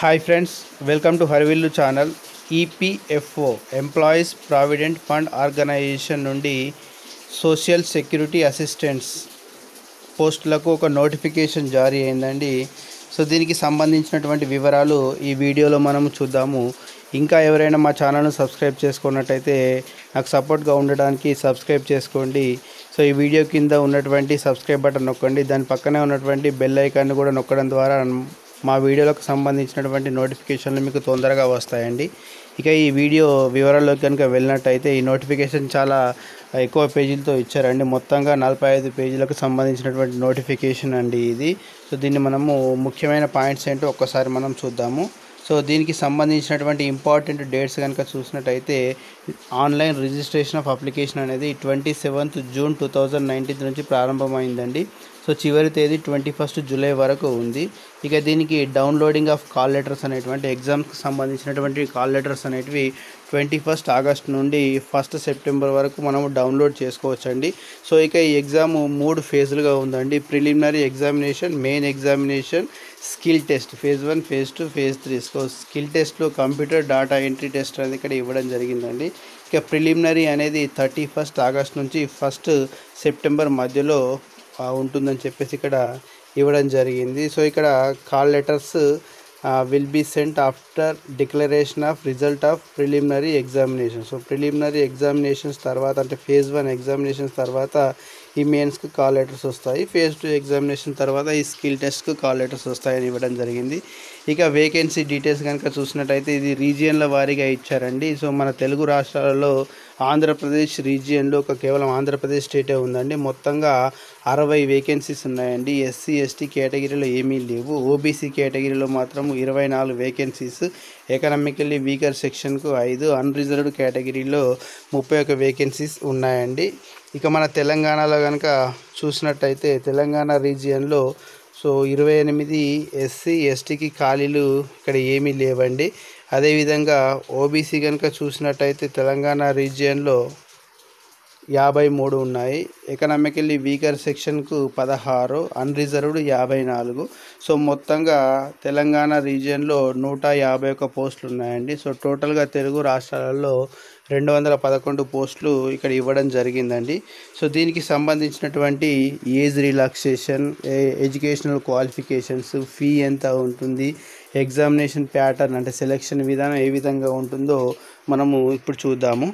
hi friends welcome to Harivillu channel EPFO employees provident fund organisation నుండి social security assistants పోస్టులకు ఒక notification జారీ అయిందండి సో దీనికి సంబంధించినటువంటి వివరాలు ఈ వీడియోలో మనం చూద్దాము ఇంకా ఎవరైనా మా ఛానల్ను సబ్స్క్రైబ్ చేసుకున్నట్టయితే నాకు సపోర్ట్గా ఉండడానికి సబ్స్క్రైబ్ చేసుకోండి సో ఈ వీడియో కింద ఉన్నటువంటి సబ్స్క్రైబ్ బటన్ నొక్కండి దాని పక్కనే ఉన్నటువంటి బెల్ ఐకాన్ కూడా నొక్కడం ద్వారా మా వీడియోలకు సంబంధించినటువంటి నోటిఫికేషన్లు మీకు తొందరగా వస్తాయండి ఇక ఈ వీడియో వివరాల్లోకి కనుక వెళ్ళినట్టయితే ఈ నోటిఫికేషన్ చాలా ఎక్కువ పేజీలతో ఇచ్చారండి మొత్తంగా నలభై ఐదు పేజీలకు సంబంధించినటువంటి నోటిఫికేషన్ అండి ఇది సో దీన్ని మనము ముఖ్యమైన పాయింట్స్ ఏంటో ఒక్కసారి మనం చూద్దాము సో దీనికి సంబంధించినటువంటి ఇంపార్టెంట్ డేట్స్ కనుక చూసినట్టయితే ఆన్లైన్ రిజిస్ట్రేషన్ ఆఫ్ అప్లికేషన్ అనేది twenty seventh June two thousand nineteen నుంచి ప్రారంభమైందండి సో చివరి తేదీ ట్వంటీ ఫస్ట్ జూలై వరకు ఉంది ఇక దీనికి డౌన్లోడింగ్ ఆఫ్ కాల్ లెటర్స్ అనేటువంటి ఎగ్జామ్స్కి సంబంధించినటువంటి కాల్ లెటర్స్ అనేటివి ట్వంటీ ఫస్ట్ ఆగస్ట్ నుండి ఫస్ట్ సెప్టెంబర్ వరకు మనము డౌన్లోడ్ చేసుకోవచ్చండి సో ఇక ఈ ఎగ్జామ్ మూడు ఫేజ్లుగా ఉందండి preliminary examination main examination skill test phase one phase two phase three so skill టెస్ట్లో కంప్యూటర్ డాటా ఎంట్రీ టెస్ట్ అనేది ఇక్కడ ఇవ్వడం జరిగిందండి ఇక ప్రిలిమినరీ అనేది థర్టీ ఫస్ట్ ఆగస్ట్ నుంచి ఫస్ట్ సెప్టెంబర్ మధ్యలో ఆ, ఉంటుందని చెప్పేసి ఇక్కడ ఇవ్వడం జరిగింది సో ఇక్కడ call letters will be sent after declaration of result of preliminary examination so preliminary examinations తర్వాత అంటే ఫేజ్ వన్ ఎగ్జామినేషన్స్ తర్వాత ఈ మెయిన్స్కి కాల్ లెటర్స్ వస్తాయి ఫేజ్ టూ ఎగ్జామినేషన్ తర్వాత ఈ స్కిల్ టెస్ట్కి కాల్ లెటర్స్ వస్తాయని ఇవ్వడం జరిగింది ఇక వేకెన్సీ డీటెయిల్స్ కనుక చూసినట్టయితే ఇది రీజియన్ల వారీగా ఇచ్చారండి సో మన తెలుగు రాష్ట్రాలలో ఆంధ్రప్రదేశ్ రీజియన్లో ఒక కేవలం ఆంధ్రప్రదేశ్ స్టేటే ఉందండి మొత్తంగా అరవై వేకెన్సీస్ ఉన్నాయండి ఎస్సీ ఎస్టీ కేటగిరీలో ఏమీ లేవు ఓబీసీ కేటగిరీలో మాత్రం ఇరవై నాలుగు వేకెన్సీస్ ఎకనామికల్లీ వీకర్ సెక్షన్కు ఐదు అన్రిజర్వ్డ్ కేటగిరీలో ముప్పై ఒక వేకెన్సీస్ ఉన్నాయండి ఇక మన తెలంగాణలో కనుక చూసినట్టయితే తెలంగాణ రీజియన్లో సో ఇరవై ఎనిమిది ఎస్సీ ఎస్టీకి ఖాళీలు ఇక్కడ ఏమీ లేవండి అదేవిధంగా ఓబీసీ కనుక చూసినట్టయితే తెలంగాణ రీజియన్లో యాభై మూడు ఉన్నాయి ఎకనామికల్లీ వీకర్ సెక్షన్కు పదహారు అన్రిజర్వ్డ్ యాభై నాలుగు సో మొత్తంగా తెలంగాణ రీజియన్లో నూట యాభై ఒక్క పోస్టులు ఉన్నాయండి సో టోటల్గా తెలుగు రాష్ట్రాలలో రెండు వందల పదకొండు పోస్టులు ఇక్కడ ఇవ్వడం జరిగిందండి సో దీనికి సంబంధించినటువంటి age relaxation educational qualifications fee ఎంత ఉంటుంది ఎగ్జామినేషన్ ప్యాటర్న్ అంటే సెలెక్షన్ విధానం ఏ విధంగా ఉంటుందో మనము ఇప్పుడు చూద్దాము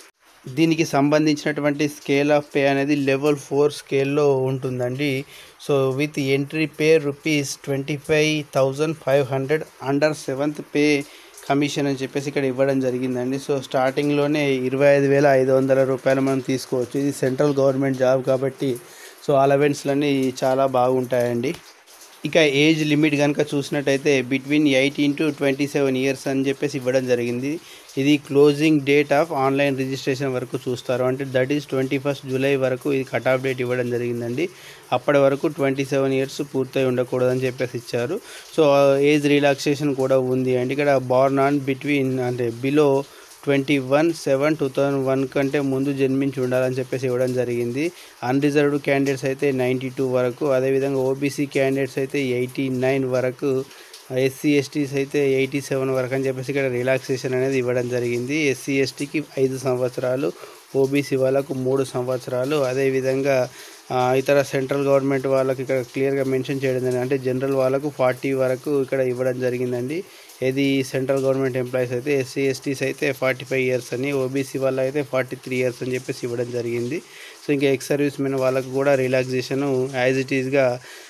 దీనికి సంబంధించినటువంటి స్కేల్ ఆఫ్ పే అనేది లెవెల్ ఫోర్ స్కేల్లో ఉంటుందండి so with entry pay rupees twenty five thousand five hundred under seventh pay commission అని చెప్పేసి ఇక్కడ ఇవ్వడం జరిగిందండి సో స్టార్టింగ్లోనే ఇరవై ఐదు వేల ఐదు వందల రూపాయలు మనం తీసుకోవచ్చు ఇది సెంట్రల్ గవర్నమెంట్ జాబ్ కాబట్టి సో అలవెన్స్లన్నీ చాలా బాగుంటాయండి ఇక ఏజ్ లిమిట్ కనుక చూసినట్టయితే between eighteen to twenty seven years అని చెప్పేసి ఇవ్వడం జరిగింది ఇది closing date of online registration వరకు చూస్తారు అంటే that is twenty first July వరకు ఇది కట్ ఆఫ్ డేట్ ఇవ్వడం జరిగిందండి అప్పటి వరకు ట్వంటీ సెవెన్ ఇయర్స్ పూర్తయి ఉండకూడదని చెప్పేసి ఇచ్చారు సో ఏజ్ రిలాక్సేషన్ కూడా ఉంది అండి ఇక్కడ బార్న్ ఆన్ బిట్వీన్ అంటే below twenty one seven two thousand one కంటే ముందు జన్మించి ఉండాలని చెప్పేసి ఇవ్వడం జరిగింది అన్రిజర్వ్డ్ క్యాండిడేట్స్ అయితే నైంటీ టూ వరకు అదేవిధంగా ఓబీసీ క్యాండిడేట్స్ అయితే ఎయిటీ నైన్ వరకు ఎస్సీ ఎస్టీస్ అయితే ఎయిటీ సెవెన్ వరకు అని చెప్పేసి ఇక్కడ రిలాక్సేషన్ అనేది ఇవ్వడం జరిగింది ఎస్సీ ఎస్టీకి ఐదు సంవత్సరాలు ఓబీసీ వాళ్ళకు మూడు సంవత్సరాలు అదేవిధంగా ఆ, ఇతర సెంట్రల్ గవర్నమెంట్ వాళ్ళకి ఇక్కడ క్లియర్గా మెన్షన్ చేయడం జరిగింది అంటే జనరల్ వాళ్ళకు ఫార్టీ వరకు ఇక్కడ ఇవ్వడం జరిగిందండి ఏది సెంట్రల్ గవర్నమెంట్ ఎంప్లాయీస్ అయితే ఎస్సీ ఎస్టీస్ అయితే ఫార్టీ ఫైవ్ ఇయర్స్ అని ఓబీసీ వాళ్ళు అయితే ఫార్టీ త్రీ ఇయర్స్ అని చెప్పేసి ఇవ్వడం జరిగింది సో ఇంకా ఎక్స్ సర్వీస్ మెన్ వాళ్ళకు కూడా రిలాక్సేషన్ యాజ్ ఇట్ ఈస్గా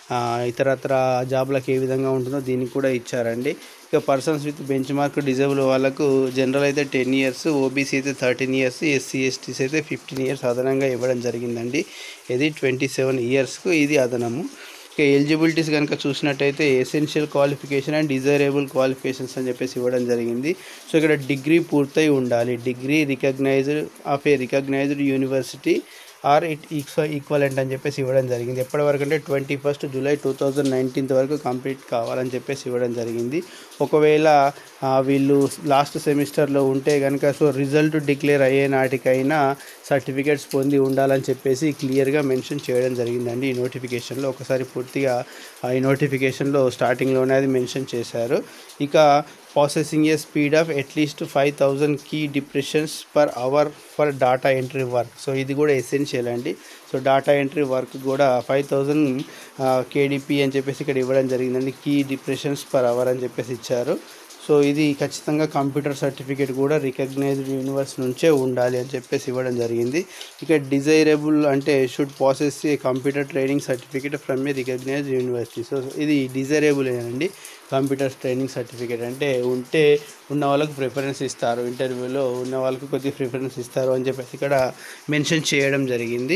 ఇతరత్ర జాబ్లకు ఏ విధంగా ఉంటుందో దీనికి కూడా ఇచ్చారండి ఇక persons with benchmark disable వాళ్ళకు జనరల్ అయితే టెన్ ఇయర్స్ ఓబీసీ అయితే థర్టీన్ ఇయర్స్ ఎస్సీ ఎస్టీస్ అయితే ఫిఫ్టీన్ ఇయర్స్ అదనంగా ఇవ్వడం జరిగిందండి ఇది ట్వంటీ సెవెన్ ఇయర్స్కు ఇది అదనము ఇక ఎలిజిబిలిటీస్ కనుక చూసినట్టయితే essential qualification and desirable qualifications అని చెప్పేసి ఇవ్వడం జరిగింది సో ఇక్కడ డిగ్రీ పూర్తయి ఉండాలి degree recognised of a recognised university or it equivalent అని చెప్పేసి ఇవ్వడం జరిగింది ఎప్పటి వరకు అంటే twenty first July two thousand nineteenth వరకు కంప్లీట్ కావాలని చెప్పేసి ఇవ్వడం జరిగింది ఒకవేళ ఆ, వీళ్ళు లాస్ట్ సెమిస్టర్లో ఉంటే కనుక సో రిజల్ట్ డిక్లేర్ అయ్యే నాటికైనా సర్టిఫికేట్స్ పొంది ఉండాలని చెప్పేసి క్లియర్గా మెన్షన్ చేయడం జరిగిందండి ఈ నోటిఫికేషన్లో ఒకసారి పూర్తిగా ఆ, ఈ నోటిఫికేషన్లో స్టార్టింగ్లోనే అది మెన్షన్ చేశారు ఇక processing a speed of at least five thousand key depressions per hour for data entry work so ఇది కూడా ఎసెన్షియల్ అండి సో డాటా ఎంట్రీ వర్క్ కూడా ఫైవ్ థౌజండ్ కేడిపి అని చెప్పేసి ఇక్కడ ఇవ్వడం జరిగిందండి కీ డిప్రెషన్స్ పర్ అవర్ అని చెప్పేసి ఇచ్చారు సో ఇది ఖచ్చితంగా కంప్యూటర్ సర్టిఫికేట్ కూడా రికగ్నైజ్డ్ యూనివర్స్ నుంచే ఉండాలి అని చెప్పేసి ఇవ్వడం జరిగింది ఇక డిజైరబుల్ అంటే should process a computer training certificate from a recognised university so ఇది డిజైరబుల్ అండి కంప్యూటర్ ట్రైనింగ్ సర్టిఫికేట్ అంటే ఉంటే ఉన్న వాళ్ళకు ప్రిఫరెన్స్ ఇస్తారు ఇంటర్వ్యూలో ఉన్న వాళ్ళకు కొద్దిగా ప్రిఫరెన్స్ ఇస్తారు అని చెప్పేసి ఇక్కడ మెన్షన్ చేయడం జరిగింది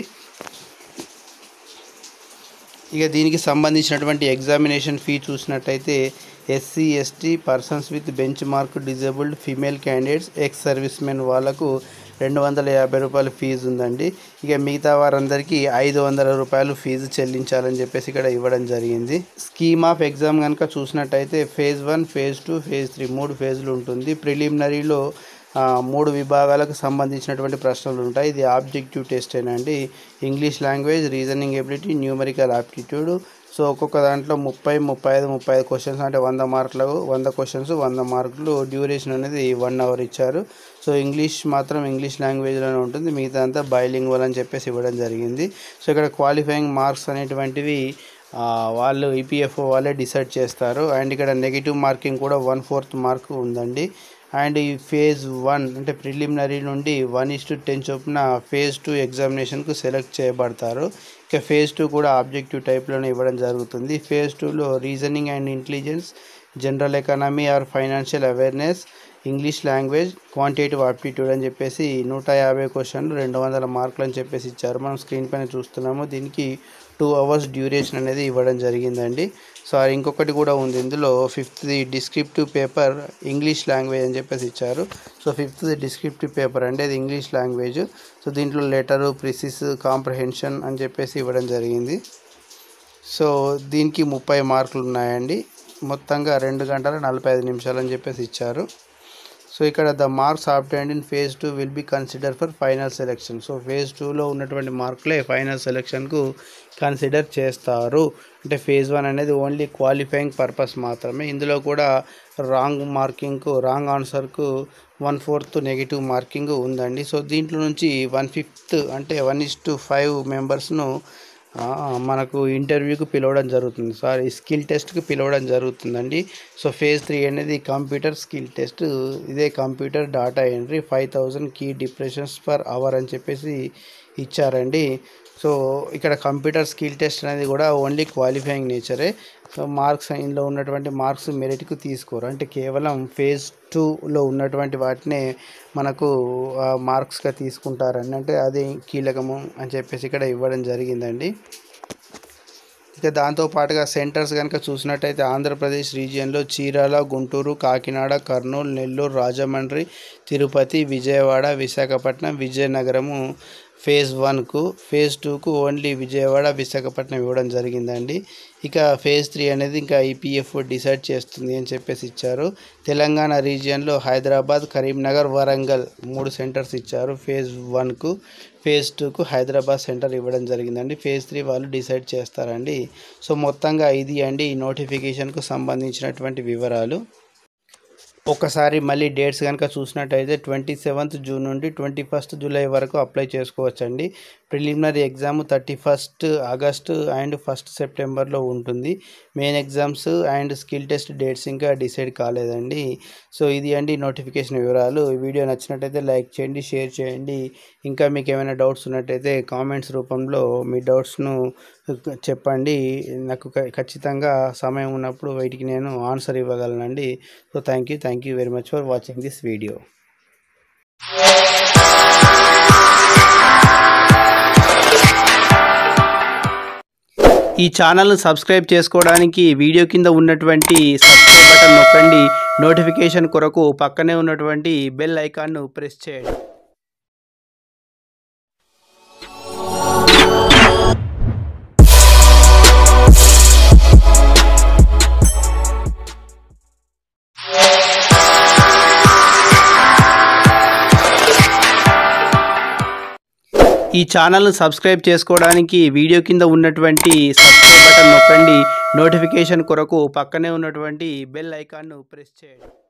ఇక దీనికి సంబంధించినటువంటి ఎగ్జామినేషన్ ఫీ చూసినట్టయితే SC ST persons with benchmark disabled female candidates ex service men వాళ్ళకు రెండు వందల యాభై రూపాయల ఫీజు ఉందండి ఇక మిగతా వారందరికీ ఐదు వందల రూపాయలు ఫీజు చెల్లించాలని చెప్పేసి ఇక్కడ ఇవ్వడం జరిగింది స్కీమ్ ఆఫ్ ఎగ్జామ్ కనుక చూసినట్టయితే phase one phase two phase three మూడు ఫేజ్లు ఉంటుంది ప్రిలిమినరీలో ఆ, మూడు విభాగాలకు సంబంధించినటువంటి ప్రశ్నలు ఉంటాయి ఇది ఆబ్జెక్టివ్ టెస్ట్ అండి English language reasoning ability numerical aptitude so ఒక్కొక్క దాంట్లో ముప్పై ముప్పై ఐదు ముప్పై ఐదు క్వశ్చన్స్ అంటే వంద మార్కులు వంద క్వశ్చన్స్ వంద మార్కులు డ్యూరేషన్ అనేది వన్ అవర్ ఇచ్చారు సో ఇంగ్లీష్ మాత్రం ఇంగ్లీష్ లాంగ్వేజ్లోనే ఉంటుంది మిగతా అంతా బైలింగ్వల్ అని చెప్పేసి ఇవ్వడం జరిగింది సో ఇక్కడ క్వాలిఫైయింగ్ మార్క్స్ అనేటువంటివి ఆ, వాళ్ళు ఈపీఎఫ్ఓ వాళ్ళే డిసైడ్ చేస్తారు అండ్ ఇక్కడ నెగిటివ్ మార్కింగ్ కూడా వన్ ఫోర్త్ మార్క్ ఉందండి అండ్ ఈ ఫేజ్ వన్ అంటే ప్రిలిమినరీ నుండి వన్ ఇస్ టు టెన్ చొప్పున ఫేజ్ టూ ఎగ్జామినేషన్కు సెలెక్ట్ చేయబడతారు ఇక ఫేజ్ టూ కూడా ఆబ్జెక్టివ్ టైప్లోనే ఇవ్వడం జరుగుతుంది ఫేజ్ టూలో reasoning and intelligence general economy or financial awareness English language quantitative aptitude అని చెప్పేసి నూట యాభై క్వశ్చన్లు రెండు వందల మార్కులు అని చెప్పేసి ఇచ్చారు మనం స్క్రీన్ పైన చూస్తున్నాము దీనికి టూ అవర్స్ డ్యూరేషన్ అనేది ఇవ్వడం జరిగిందండి సో ఆ ఇంకొకటి కూడా ఉంది ఇందులో ఫిఫ్త్ది డిస్క్రిప్టివ్ పేపర్ ఇంగ్లీష్ లాంగ్వేజ్ అని చెప్పేసి ఇచ్చారు సో ఫిఫ్త్ది డిస్క్రిప్టివ్ పేపర్ అంటే అది ఇంగ్లీష్ లాంగ్వేజ్ సో దీంట్లో లెటరు ప్రిసిస్ కాంప్రహెన్షన్ అని చెప్పేసి ఇవ్వడం జరిగింది సో దీనికి ముప్పై మార్కులు ఉన్నాయండి మొత్తంగా రెండు గంటల నలభై ఐదు నిమిషాలు అని చెప్పేసి ఇచ్చారు సో ఇక్కడ the marks obtained in phase two will be consider for final selection so phase టూలో ఉన్నటువంటి మార్కులే ఫైనల్ సెలెక్షన్కు కన్సిడర్ చేస్తారు అంటే ఫేజ్ వన్ అనేది ఓన్లీ క్వాలిఫైయింగ్ పర్పస్ మాత్రమే ఇందులో కూడా రాంగ్ మార్కింగ్కు రాంగ్ ఆన్సర్కు వన్ ఫోర్త్ నెగిటివ్ మార్కింగ్ ఉందండి సో దీంట్లో నుంచి వన్ ఫిఫ్త్ అంటే వన్ ఇస్ టు ఫైవ్ మెంబర్స్ను ఆ, మనకు ఇంటర్వ్యూకి పిలవడం జరుగుతుంది సారీ స్కిల్ టెస్ట్కి పిలవడం జరుగుతుందండి సో ఫేజ్ త్రీ అనేది కంప్యూటర్ స్కిల్ టెస్ట్ ఇదే computer data entry five thousand key depressions per hour అని చెప్పేసి ఇచ్చారండి సో ఇక్కడ కంప్యూటర్ స్కిల్ టెస్ట్ అనేది కూడా ఓన్లీ క్వాలిఫైయింగ్ నేచరే సో మార్క్స్ ఇందులో ఉన్నటువంటి మార్క్స్ మెరిట్కు తీసుకోరు అంటే కేవలం ఫేజ్ టూలో ఉన్నటువంటి వాటినే మనకు మార్క్స్గా తీసుకుంటారని అంటే అది కీలకము అని చెప్పేసి ఇక్కడ ఇవ్వడం జరిగిందండి ఇక దాంతో పాటుగా సెంటర్స్ కనుక చూసినట్టయితే ఆంధ్రప్రదేశ్ రీజియన్లో చీరాల గుంటూరు కాకినాడ కర్నూలు నెల్లూరు రాజమండ్రి తిరుపతి విజయవాడ విశాఖపట్నం విజయనగరము ఫేజ్ వన్కు ఫేజ్ టూకు ఓన్లీ విజయవాడ విశాఖపట్నం ఇవ్వడం జరిగిందండి ఇక ఫేజ్ త్రీ అనేది ఇంకా ఈపీఎఫ్ డిసైడ్ చేస్తుంది అని చెప్పేసి ఇచ్చారు తెలంగాణ రీజియన్లో హైదరాబాద్ కరీంనగర్ వరంగల్ మూడు సెంటర్స్ ఇచ్చారు ఫేజ్ వన్కు ఫేజ్ టూకు హైదరాబాద్ సెంటర్ ఇవ్వడం జరిగిందండి ఫేజ్ త్రీ వాళ్ళు డిసైడ్ చేస్తారండి సో మొత్తంగా ఇది అండి ఈ నోటిఫికేషన్కు సంబంధించినటువంటి వివరాలు ఒకసారి మళ్ళీ డేట్స్ కనుక చూసినట్టయితే ట్వంటీ సెవెంత్ జూన్ నుండి ట్వంటీ ఫస్ట్ జూలై వరకు అప్లై చేసుకోవచ్చండి preliminary exam thirty first August and first సెప్టెంబర్లో ఉంటుంది main exams and skill test dates ఇంకా డిసైడ్ కాలేదండి సో ఇది అండి నోటిఫికేషన్ వివరాలు ఈ వీడియో నచ్చినట్టయితే లైక్ చేయండి షేర్ చేయండి ఇంకా మీకు ఏమైనా డౌట్స్ ఉన్నట్టయితే కామెంట్స్ రూపంలో మీ డౌట్స్ను చెప్పండి నాకు ఖ- ఖచ్చితంగా సమయం ఉన్నప్పుడు వీటికి నేను ఆన్సర్ ఇవ్వగలనండి so thank you thank you very much for watching this video ఈ ఛానల్ను సబ్స్క్రైబ్ చేసుకోవడానికి వీడియో కింద ఉన్నటువంటి సబ్స్క్రైబ్ బటన్ నొక్కండి నోటిఫికేషన్ కొరకు పక్కనే ఉన్నటువంటి బెల్ ఐకాన్ను ప్రెస్ చేయండి ఈ ఛానల్ను సబ్స్క్రైబ్ చేసుకోవడానికి వీడియో కింద ఉన్నటువంటి సబ్స్క్రైబ్ బటన్ నొక్కండి నోటిఫికేషన్ కొరకు పక్కనే ఉన్నటువంటి బెల్ ఐకాన్ను ప్రెస్ చేయండి